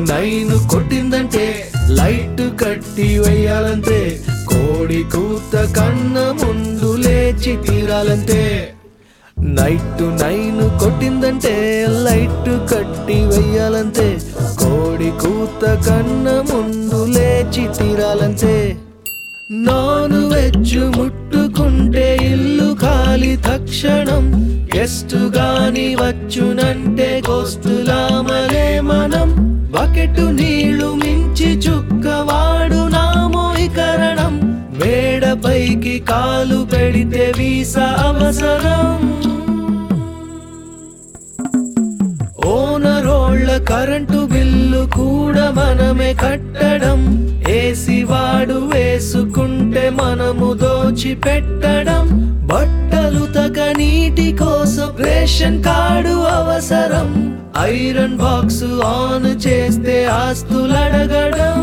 nine కొట్టిందంటే light కట్టి వేయాలంతే కోడి కూత కన్న ముందు లేచి తీరాలంతే నైట్ నైన్ కొట్టిందంటే లైట్ కట్టి వెయ్యాలంతే కోడి కూత కన్న ముందు లేచి తీరాలంతే నాన్ వెజ్ ముట్టుకుంటే ఇల్లు ఖాళీ తక్షణం గెస్ట్ గాని వచ్చునంటే గోస్తులామలే మనం బకెట్ నీళ్లు మించి చుక్కవాడు నామోయికరణం మేడపైకి కాలు పెడితే వీసా అవసరం ఓనరోళ్ళ కరెంటు బిల్లు కూడా మనమే కట్టడం ఏసి వాడు వేసుకుంటే మనము దోచి పెట్టడం బట్టలు తగ నీటి కోసం రేషన్ కార్డు అవసరం ఐరన్ బాక్స్ ఆన్ చేస్తే ఆస్తులు అడగడం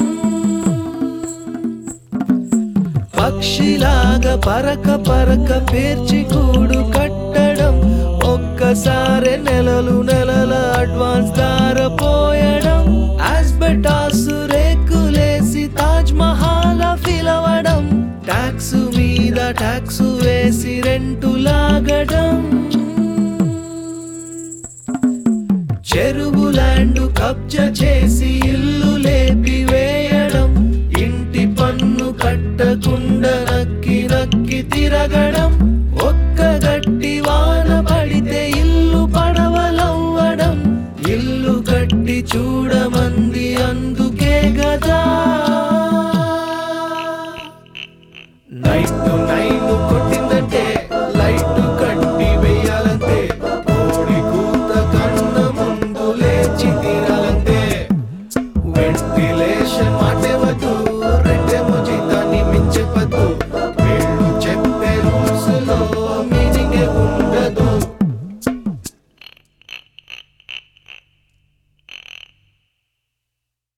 పక్షిలాగా పరక పరక పేర్చి కూడు కట్టడం ఒక్కసారి నెలలు నెలల అడ్వాన్స్ దారపోయడం ఆస్బెటాస్ రేకులేసి తాజ్ మహాల్ ఫిలవడం ట్యాక్స్ మీద ట్యాక్స్ వేసి రెంటు లాగడం చెరువు ల్యాండ్ కబ్జా చేసి ఇల్లు లేపి వేయడం ఇంటి పన్ను కట్టకుండా నక్కి నక్కి తిరగడం ఒక్క గట్టి వాన పడితే ఇల్లు పడవలవ్వడం ఇల్లు కట్టి చూడమంది అందుకే గదా నైట్